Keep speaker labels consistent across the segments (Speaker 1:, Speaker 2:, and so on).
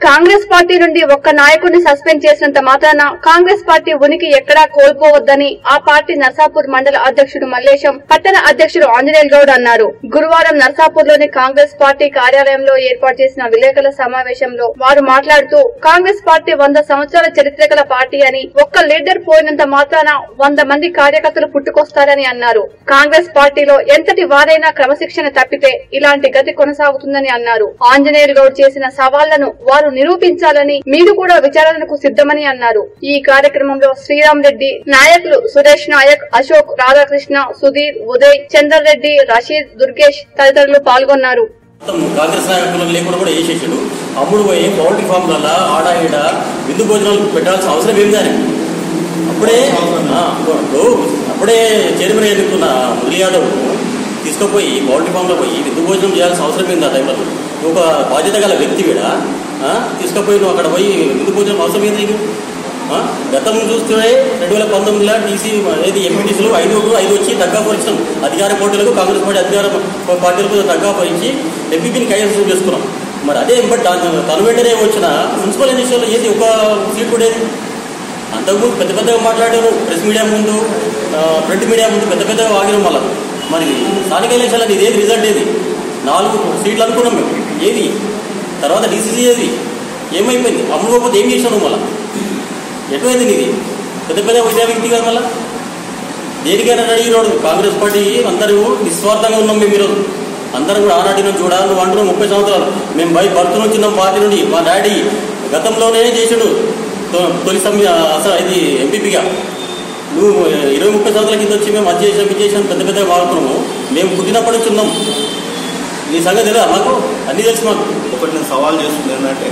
Speaker 1: Congress party నుండి ఒక్క నాయకుడిని సస్పెండ్ చేసినంత మాత్రాన కాంగ్రెస్ పార్టీ ఉనికి ఎక్కడా కోల్పోవద్దని ఆ పార్టీ నర్సాపూర్ మండల అధ్యక్షుడు మల్లేశం పట్టణ అధ్యక్షుడు ఆంజనేయులు గౌడ్ అన్నారు గురువారం నర్సాపూర్ లోని కాంగ్రెస్ పార్టీ కార్యాలయంలో ఏర్పాటు చేసిన విలేకరుల సమావేశంలో వారు మాట్లాడుతూ కాంగ్రెస్ పార్టీ వంద సంవత్సరాల చరిత్ర గల పార్టీ అని ఒక్క లీడర్ పోయినంత మాత్రాన వంద మంది కార్యకర్తలు పుట్టుకొస్తారని అన్నారు కాంగ్రెస్ పార్టీలో ఎంతటి వారైనా క్రమశిక్షణ తప్పితే ఇలాంటి గతి కొనసాగుతుందని అన్నారు ఆంజనేయులు గౌడ్ చేసిన సవాళ్లను వారు నిరూపించాలని మీరు కూడా విచారణకు సిద్ధమని అన్నారు ఈ కార్యక్రమంలో శ్రీరామ్ రెడ్డి నాయకులు సురేష్ నాయక్ అశోక్ రాధాకృష్ణ సుధీర్ ఉదయ్ చంద్రరెడ్డి రషీద్ దుర్గేష్ తదితరులు పాల్గొన్నారు
Speaker 2: మొత్తం కాంగ్రెస్ నాయకులు లేకుండా కూడా వేసేసాడు అమ్ముడు పోయి పౌల్ట్రీ ఫామ్లలో ఆడ ఈడ విందు భోజనాలు పెట్టాల్సిన అవసరం ఏమి దానికి అప్పుడే ఆ, ఇప్పుడు అప్పుడే చైర్మన్ ఎన్నుకున్న మురళీ యాదవ్ తీసుకుపోయి పౌల్ట్రీ ఫామ్లో పోయి విందు భోజనం చేయాల్సిన అవసరం ఏంది ఆ టైంలో నువ్వు ఒక బాధ్యత గల వ్యక్తి వీడ తీసుకుపోయి నువ్వు అక్కడ పోయి విందు భోజనం అవసరం ఏంది నీకు ఆ? గతం చూస్తే రెండు వేల పంతొమ్మిదిలో టీసీ ఏది ఎంపీటీసీలు ఐదు ఐదు వచ్చి తగ్గా పరిచాం అధికార పోటీలకు కాంగ్రెస్ పార్టీ అధికార పార్టీలకు తగ్గా పరిచి ఎంపీపీని కైవసం చేసుకున్నాం మరి అదే బట్ దాని- తను వెంటనే వచ్చిన మున్సిపల్ ఎన్నికల్లో ఏది ఒక సీట్ కూడా ఏది అంతకుముందు పెద్ద పెద్దగా మాట్లాడారు ప్రెస్ మీడియా ముందు ఆ, ప్రింట్ మీడియా ముందు పెద్ద పెద్దగా వాగినాం మళ్ళీ మరి స్థానిక ఎలక్షన్లు ఇదేది రిజల్ట్ ఏది నాలుగు సీట్లు అనుకున్నాం మేము ఏది తర్వాత డీసీసీ ఏది ఏమైపోయింది అమ్ముకోకపోతే ఏం చేసినావు మళ్ళీ ఎటువైంది నీది పెద్ద పెద్ద విద్యా వ్యక్తి కదా మళ్ళా దేనికైనా అడిగినోడు కాంగ్రెస్ పార్టీ అందరూ నిస్వార్థంగా ఉన్నాం మేము ఈరోజు అందరం కూడా ఆనాటి నుంచి కూడా నువ్వు అంటున్నావు ముప్పై సంవత్సరాలు మేము బై బర్త్ నుంచి ఉన్నాం పార్టీ నుండి మా డాడీ గతంలోనే చేసాడు తొ- తొలి సమయ అసలు ఇది ఎంపీపీగా నువ్వు ఇరవై ముప్పై సంవత్సరాల కింద వచ్చి మేము అది చేసాం ఇది చేసాం పెద్ద పెద్దగా వాడుతున్నాము మేము పుట్టినప్పటి నుంచి ఉన్నాం నీ సంగతి తెలియదా మాకు అన్నీ తెలుసు మాకు
Speaker 3: ఒకటి నేను సవాల్ చేస్తుంది ఏంటంటే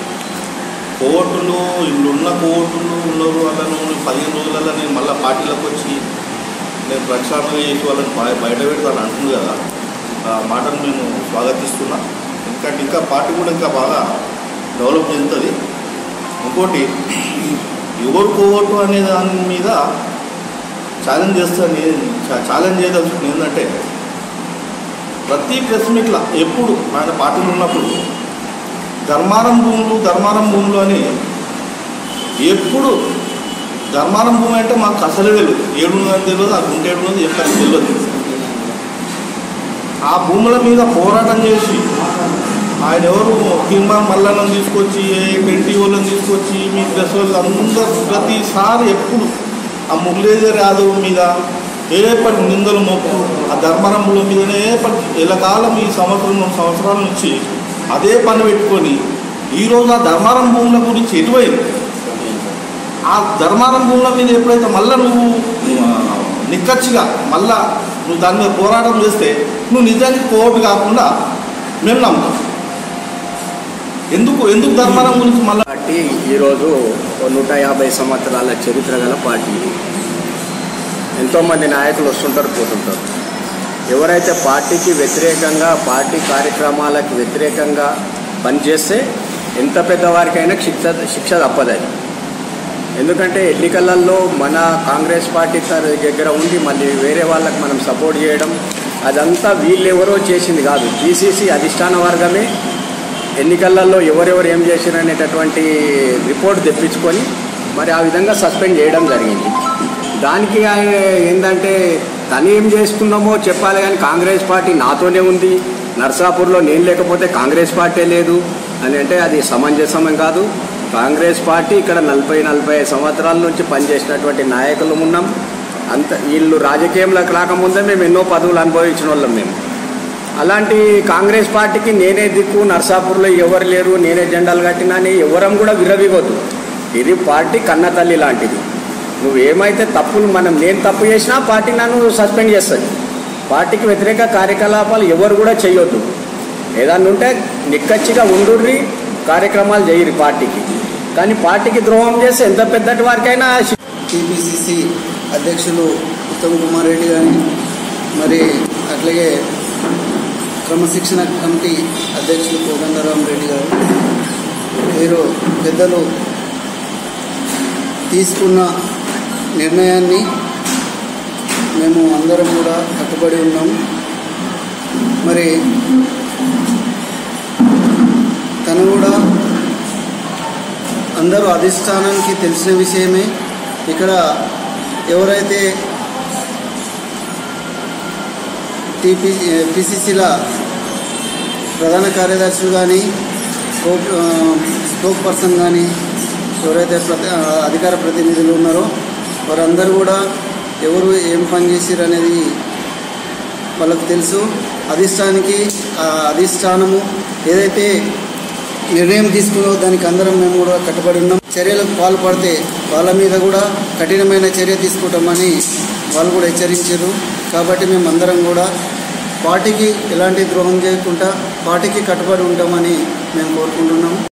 Speaker 3: కోర్టులు ఇల్లున్న కోర్టులు ఉన్నారు వాళ్ళను పదిహేను రోజులలో నేను మళ్ళీ పార్టీలకు వచ్చి నేను ప్రక్షాళన చేసి వాళ్ళని బయ- బయట పెడతాను అంటుంది కదా ఆ మాటను నేను స్వాగతిస్తున్నా ఎందుకంటే ఇంకా పార్టీ కూడా ఇంకా బాగా డెవలప్ చెందుతుంది ఇంకోటి ఎవరు కోవట్టు అనే దాని మీద ఛాలెంజ్ చేస్తాను నేను చా- ఛాలెంజ్ చేయదలుచుకుంది ఏంటంటే ప్రతి ప్రెస్ మీట్లో ఎప్పుడు ఆయన పార్టీలు ఉన్నప్పుడు ధర్మారం భూములు ధర్మారం భూములు అని ఎప్పుడు ధర్మారం భూమి అంటే మాకు అసలే తెలియదు ఏడున్నది తెలియదు ఆ గుంట ఏడున్నది ఎక్కడ తెలియదు ఆ భూముల మీద పోరాటం చేసి ఆయన ఎవరు కింబాన్ మల్లన్నను తీసుకొచ్చి పెంటి వాళ్ళని తీసుకొచ్చి మీ ప్రెస్ వాళ్ళు అందరూ ప్రతిసారి ఎప్పుడు ఆ మురళీధర్ యాదవ్ మీద ఏ పని నిందలు మోపు ఆ ధర్మారం భూముల మీదనే ఏ పని ఎలకాలం ఈ సంవత్సరం రెండు సంవత్సరాల నుంచి అదే పని పెట్టుకొని ఈరోజు ఆ ధర్మారం భూముల గురించి ఎటువైంది ఆ ధర్మారం భూముల మీద ఎప్పుడైతే మళ్ళా నువ్వు ఆ, నిక్కచ్చిగా మళ్ళా నువ్వు దాని మీద పోరాటం చేస్తే నువ్వు నిజానికి కోర్టు కాకుండా మేము నమ్ముతాం ఎందుకు ఎందుకు ధర్మారం గురించి మళ్ళా
Speaker 4: పార్టీ ఈరోజు ఓ నూట యాభై సంవత్సరాల చరిత్ర గల పార్టీ ఇది ఎంతోమంది నాయకులు వస్తుంటారు పోతుంటారు ఎవరైతే పార్టీకి వ్యతిరేకంగా పార్టీ కార్యక్రమాలకు వ్యతిరేకంగా పనిచేస్తే ఎంత పెద్దవారికైనా శిక్ష శిక్ష తప్పదది ఎందుకంటే ఎన్నికలలో మన కాంగ్రెస్ పార్టీ తర- దగ్గర ఉండి మళ్ళీ వేరే వాళ్ళకి మనం సపోర్ట్ చేయడం అదంతా వీళ్ళెవరో చేసింది కాదు జీసీసీ అధిష్టాన వర్గమే ఎన్నికలలో ఎవరెవరు ఏం చేశారు అనేటటువంటి రిపోర్ట్ తెప్పించుకొని మరి ఆ విధంగా సస్పెండ్ చేయడం జరిగింది దానికి ఆయన ఏంటంటే తను ఏం చేసుకున్నామో చెప్పాలి కానీ కాంగ్రెస్ పార్టీ నాతోనే ఉంది నర్సాపూర్లో నేను లేకపోతే కాంగ్రెస్ పార్టీ లేదు అని అంటే అది సమంజసమం కాదు కాంగ్రెస్ పార్టీ ఇక్కడ నలభై నలభై ఐదు సంవత్సరాల నుంచి పనిచేసినటువంటి నాయకులు ఉన్నాం అంత వీళ్ళు రాజకీయంలోకి రాకముందే మేము ఎన్నో పదవులు అనుభవించిన వాళ్ళం మేము అలాంటి కాంగ్రెస్ పార్టీకి నేనే దిక్కు నర్సాపూర్లో ఎవరు లేరు నేనే జెండాలు కట్టినా అని ఎవరం కూడా విరవిగొద్దు ఇది పార్టీ కన్న తల్లి లాంటిది నువ్వు ఏమైతే తప్పులు మనం నేను తప్పు చేసినా పార్టీ నన్ను సస్పెండ్ చేస్తుంది పార్టీకి వ్యతిరేక కార్యకలాపాలు ఎవరు కూడా చేయొద్దు ఏదన్నా ఉంటే నిక్కచ్చిగా ఉండుర్రి కార్యక్రమాలు చేయరు పార్టీకి కానీ పార్టీకి ద్రోహం చేస్తే ఎంత పెద్దటి వారికైనా శి-
Speaker 5: టీపీసీసీ అధ్యక్షులు ఉత్తమ్ కుమార్ రెడ్డి గారి మరి అట్లాగే క్రమశిక్షణ కమిటీ అధ్యక్షులు కోదండరాం రెడ్డి గారు వీరు పెద్దలు తీసుకున్న నిర్ణయాన్ని మేము అందరం కూడా కట్టుబడి ఉన్నాం మరి తను కూడా అందరూ అధిష్టానానికి తెలిసిన విషయమే ఇక్కడ ఎవరైతే టీపీ పిసిసిల ప్రధాన కార్యదర్శులు కానీ స్పోక్ పర్సన్ కానీ ఎవరైతే ప్రతి ఆ, అధికార ప్రతినిధులు ఉన్నారో వారందరూ కూడా ఎవరు ఏం పని చేసిరు అనేది వాళ్ళకు తెలుసు అధిష్టానికి ఆ అధిష్టానము ఏదైతే నిర్ణయం తీసుకున్నో దానికి అందరం మేము కూడా కట్టుబడి ఉన్నాం చర్యలకు పాల్పడితే వాళ్ళ మీద కూడా కఠినమైన చర్య తీసుకుంటామని వాళ్ళు కూడా హెచ్చరించారు కాబట్టి మేము అందరం కూడా పార్టీకి ఎలాంటి ద్రోహం చేయకుండా పార్టీకి కట్టుబడి ఉంటామని మేము కోరుకుంటున్నాము